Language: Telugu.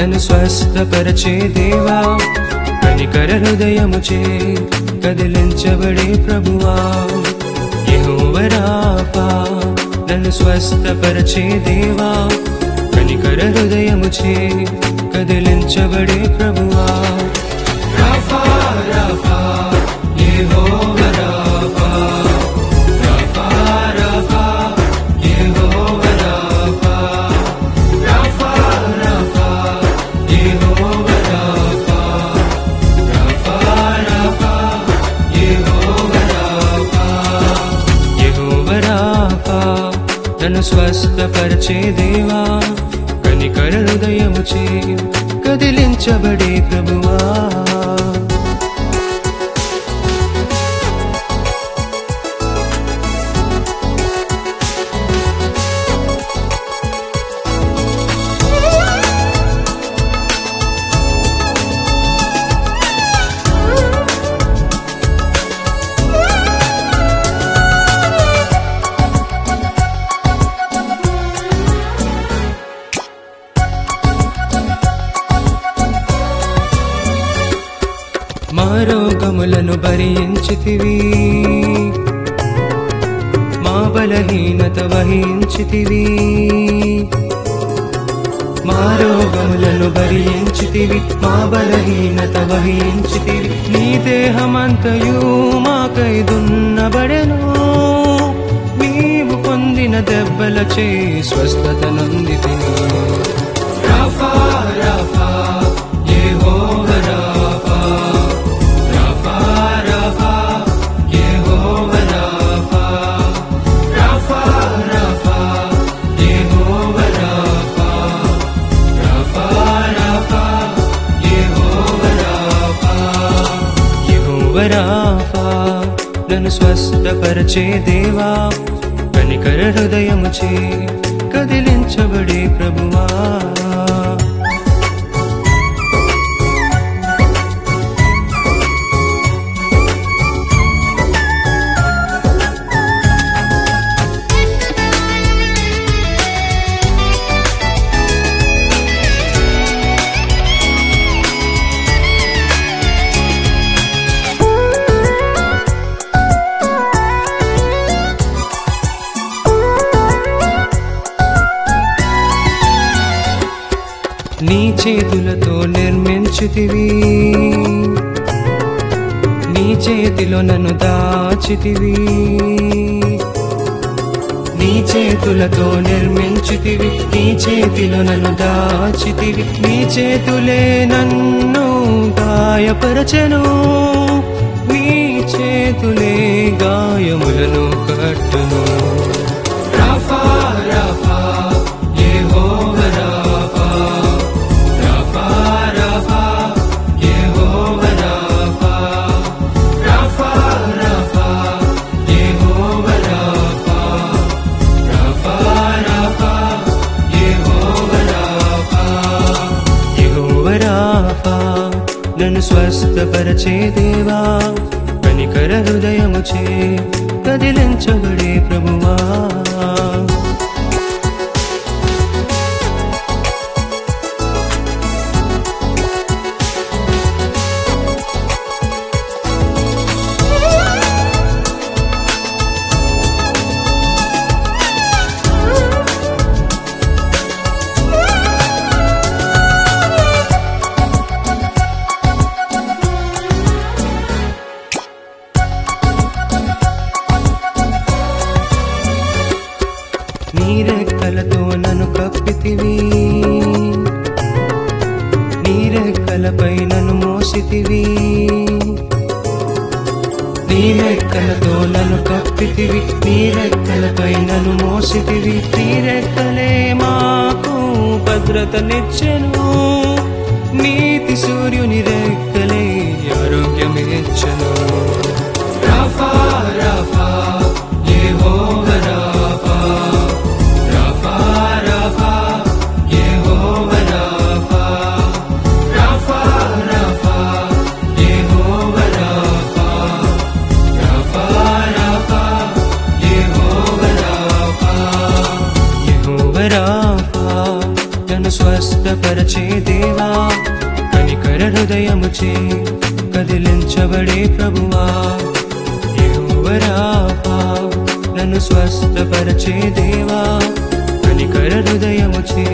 నన్ను స్వస్థపరచే దేవా కనికర హృదయము చే కదిలించబడే ప్రభువా యెహోవా రాఫా నన్ను స్వస్థపరచే దేవా కనికర హృదయము చే కదిలించబడే ప్రభువా Rapha Rapha Jehovah Rapha Rapha Rapha Jehovah Rapha Rapha Rapha Jehovah Rapha Rapha Rapha Jehovah Rapha Jehovah Rapha నన్ను స్వస్థపరిచే దేవా కనికర హృదయము చే కదిలించబడే ప్రభువా మా రోగములను భరించితివి మా బలహీనత వహించితివి మా రోగములను భరించితివి మా బలహీనత వహించితివి నీ దేహమంతయు మాకై దున్నబడెను నీవు పొందిన దెబ్బల చే స్వస్థత నొందితిని Rapha Rapha Jehovah Rapha Rapha Rapha Jehovah Rapha Rapha Rapha Jehovah Rapha Rapha Rapha Jehovah Rapha Jehovah Rapha నన్ను స్వస్థపరచే దేవా కనికర హృదయము చే కదిలించబడే ప్రభువా నీ చేతులతో నిర్మించితివి నీ చేతిలో నన్ను దాచితివి నీ చేతులతో నిర్మించితివి నీ చేతిలో నన్ను దాచితివి నీ చేతులే నన్ను గాయపరచను నీ చేతులే గాయములను కట్టును Rapha Rapha Jehovah Rapha Rapha Rapha Jehovah Rapha Rapha Rapha Jehovah Rapha Rapha Rapha Jehovah Rapha Jehovah Rapha నన్ను స్వస్థపరచే దేవా కనికర హృదయము చే కదిలించబడే ప్రభువా నీరెక్కలతో నన్ను కప్పితివి నీరెక్కలపై నన్ను మోసితివి నీరెక్కలతో నన్ను కప్పితివి నీరెక్కలపై నన్ను మోసితివి నీరెక్కలే మాకు భద్రతనిచ్చెను నీతి సూర్యుని రెక్కలే ఆరోగ్యమిచ్చను Rapha Rapha Jehovah Rapha Rapha Rapha Jehovah Rapha Rapha Rapha Jehovah Rapha Rapha Rapha Jehovah Rapha Jehovah Rapha నన్ను స్వస్థపరచే దేవా చే కదిలించబడే ప్రభువా యెహోవారాఫా, నన్ను స్వస్థపరచే దేవా కనికర హృదయము చే